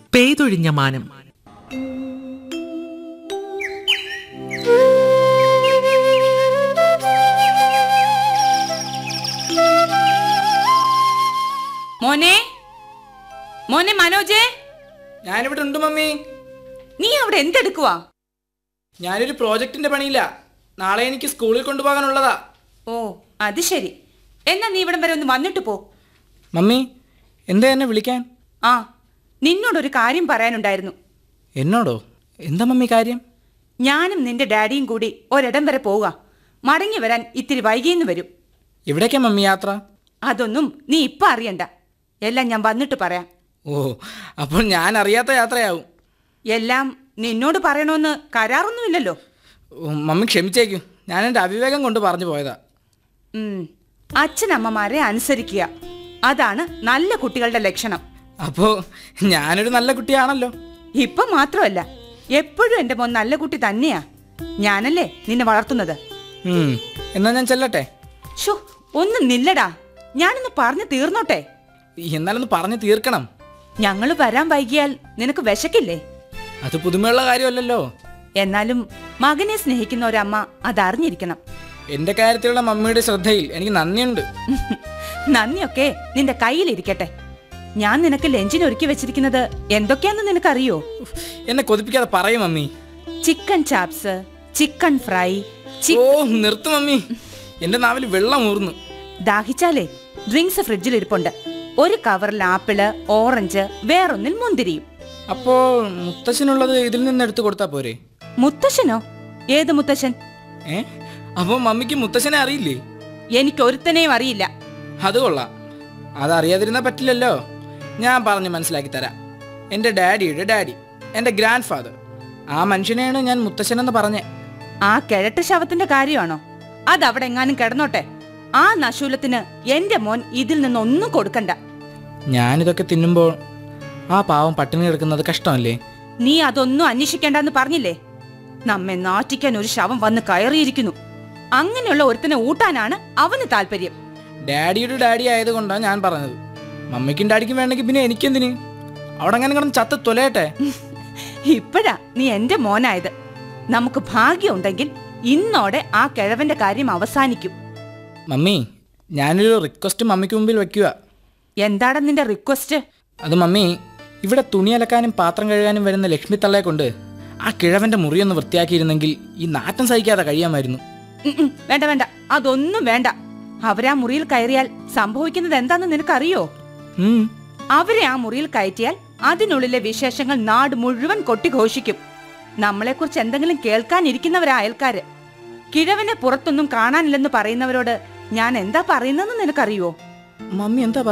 പെയ്തൊഴിഞ്ഞ മാനം മോനെ മോനെ മനോജേ ഞാനിവിടെ ഉണ്ട് മമ്മി നീ അവിടെ എന്തെടുക്കുവാ ഞാനൊരു പ്രോജക്റ്റിന്റെ പണിയില്ല നാളെ എനിക്ക് സ്കൂളിൽ കൊണ്ടുപോകാനുള്ളതാ ഓ അത് ശരി എന്നാ നീ ഇവിടം വരെ ഒന്ന് വന്നിട്ട് പോ മമ്മി എന്താ എന്നെ വിളിക്കാൻ ആ നിന്നോടൊരു കാര്യം പറയാനുണ്ടായിരുന്നു എന്നോടോ എന്താ മമ്മി കാര്യം ഞാനും നിന്റെ ഡാഡിയും കൂടി ഒരിടം വരെ പോവുക മടങ്ങി വരാൻ ഇത്തിരി വൈകിയെന്ന് വരും എവിടേക്കാ മമ്മി യാത്ര അതൊന്നും നീ ഇപ്പൊ അറിയണ്ട എല്ലാം ഞാൻ വന്നിട്ട് പറയാം ഓ അപ്പോൾ ഞാൻ അറിയാത്ത യാത്രയാവും എല്ലാം നിന്നോട് പറയണമെന്ന് കരാറൊന്നുമില്ലല്ലോ ഓ, മമ്മി ക്ഷമിച്ചേക്കൂ ഞാൻ എൻ്റെ അവിവേകം കൊണ്ട് പറഞ്ഞു പോയതാ ഉം. അച്ഛനമ്മമാരെ അനുസരിക്കുക അതാണ് നല്ല കുട്ടികളുടെ ലക്ഷണം അപ്പോൾ ഞാനൊരു നല്ല കുട്ടിയാണല്ലോ ഇപ്പൊ മാത്രമല്ല എപ്പോഴും എന്റെ മോൻ നല്ല കുട്ടി തന്നെയാ ഞാനല്ലേ നിന്നെ വളർത്തുന്നത് ഉം, എന്നാ ഞാൻ ചെല്ലട്ടെ ഷോ ഒന്ന് നില്ലടാ ഞാനൊന്ന് പറഞ്ഞു തീർന്നോട്ടെ എന്നാലൊന്ന് പറഞ്ഞു തീർക്കണം ഞങ്ങൾ വരാൻ വൈകിയാൽ നിനക്ക് വിശക്കില്ലേ അത് പുതുമയുള്ള കാര്യമല്ലല്ലോ എന്നാലും മകനെ സ്നേഹിക്കുന്ന ഒരമ്മ അതറിഞ്ഞിരിക്കണം എൻ്റെ കാര്യത്തിലുള്ള മമ്മിയുടെ ശ്രദ്ധയിൽ എനിക്ക് നന്ദിയുണ്ട് നന്ദിയൊക്കെ നിന്റെ കയ്യിലിരിക്കട്ടെ ഞാൻ നിനക്ക് ലഞ്ചിന് ഒരുക്കി വെച്ചിരിക്കുന്നത് എന്തൊക്കെയാന്ന് നിനക്കറിയോ ഉഫ്, എന്നെ കൊതിപ്പിക്കാതെ പറയും mummy chicken chops chicken fry ചി- ഓ നിർത്തു മമ്മി എൻ്റെ നാവിൽ വെള്ളം ഊർന്നു ദാഹിച്ചാലേ ഡ്രിങ്ക്സ് ഫ്രിഡ്ജിൽ ഇരിപ്പുണ്ട് ഒരു കവറിൽ ആപ്പിള് ഓറഞ്ച് വേറൊന്നിൽ മുന്തിരിയും അപ്പോൾ മുത്തശ്ശനുള്ളത് ഇതിൽ നിന്ന് എടുത്തു കൊടുത്താൽ പോരെ മുത്തശ്ശനോ ഏത് മുത്തശ്ശൻ ഏ അപ്പോൾ മമ്മിക്ക് മുത്തശ്ശനെ അറിയില്ലേ എനിക്ക് ഒരുത്തനെയും അറിയില്ല അത് കൊള്ളാം അതറിയാതിരുന്നാൽ പറ്റില്ലല്ലോ ഞാൻ പറഞ്ഞ് മനസ്സിലാക്കി തരാം എൻ്റെ ഡാഡിയുടെ ഡാഡി എൻ്റെ ഗ്രാൻഡ് ഫാദർ ആ മനുഷ്യനെയാണ് ഞാൻ മുത്തശ്ശനെന്ന് പറഞ്ഞേ ആ കിഴട്ട് ശവത്തിന്റെ കാര്യമാണോ അതവിടെ എങ്ങാനും കിടന്നോട്ടെ ആ നശൂലത്തിന് എന്റെ മോൻ ഇതിൽ നിന്നൊന്നും കൊടുക്കണ്ട ഞാനിതൊക്കെ തിന്നുമ്പോൾ ആ പാവം പട്ടിണി കിടക്കുന്നത് കഷ്ടമല്ലേ നീ അതൊന്നും അന്വേഷിക്കേണ്ടെന്ന് പറഞ്ഞില്ലേ നമ്മെ നാറ്റിക്കാൻ ഒരു ശവം വന്ന് കയറിയിരിക്കുന്നു അങ്ങനെയുള്ള ഒരുത്തനെ ഊട്ടാനാണ് അവന് താല്പര്യം ഡാഡിയുടെ ഡാഡി ആയതുകൊണ്ടാണ് ഞാൻ പറഞ്ഞത് മമ്മിക്കും ഡാഡിക്കും വേണമെങ്കിൽ പിന്നെ എനിക്കെന്തിന് അവിടെ അങ്ങനെ കിടന്ന് ചത്ത് തൊലയട്ടെ ഇപ്പഴാ നീ എന്റെ മോനായത് നമുക്ക് ഭാഗ്യമുണ്ടെങ്കിൽ ഇന്നോടെ ആ കിഴവന്റെ കാര്യം അവസാനിക്കും മമ്മി ഞാനൊരു റിക്വസ്റ്റ് മമ്മിക്ക് മുമ്പിൽ വെക്കുക എന്താടാ നിന്റെ റിക്വസ്റ്റ് അത് മമ്മി ഇവിടെ തുണി അലക്കാനും പാത്രം കഴുകാനും വരുന്ന ലക്ഷ്മി തള്ളയെ കൊണ്ട് ആ കിഴവന്റെ മുറിയൊന്ന് വൃത്തിയാക്കിയിരുന്നെങ്കിൽ ഈ നാറ്റം സഹിക്കാതെ കഴിയാമായിരുന്നു ഉം ഉം, വേണ്ട വേണ്ട അതൊന്നും വേണ്ട അവരാ മുറിയിൽ കയറിയാൽ സംഭവിക്കുന്നത് എന്താന്ന് നിനക്കറിയോ ഉം, അവരെ ആ മുറിയിൽ കയറ്റിയാൽ അതിനുള്ളിലെ വിശേഷങ്ങൾ നാട് മുഴുവൻ കൊട്ടിഘോഷിക്കും നമ്മളെക്കുറിച്ച് എന്തെങ്കിലും കേൾക്കാനിരിക്കുന്നവരാ അയൽക്കാര് കിഴവനെ പുറത്തൊന്നും കാണാനില്ലെന്ന് പറയുന്നവരോട് ഞാൻ എന്താ പറയുന്നതെന്ന് നിനക്കറിയോ മമ്മി എന്താ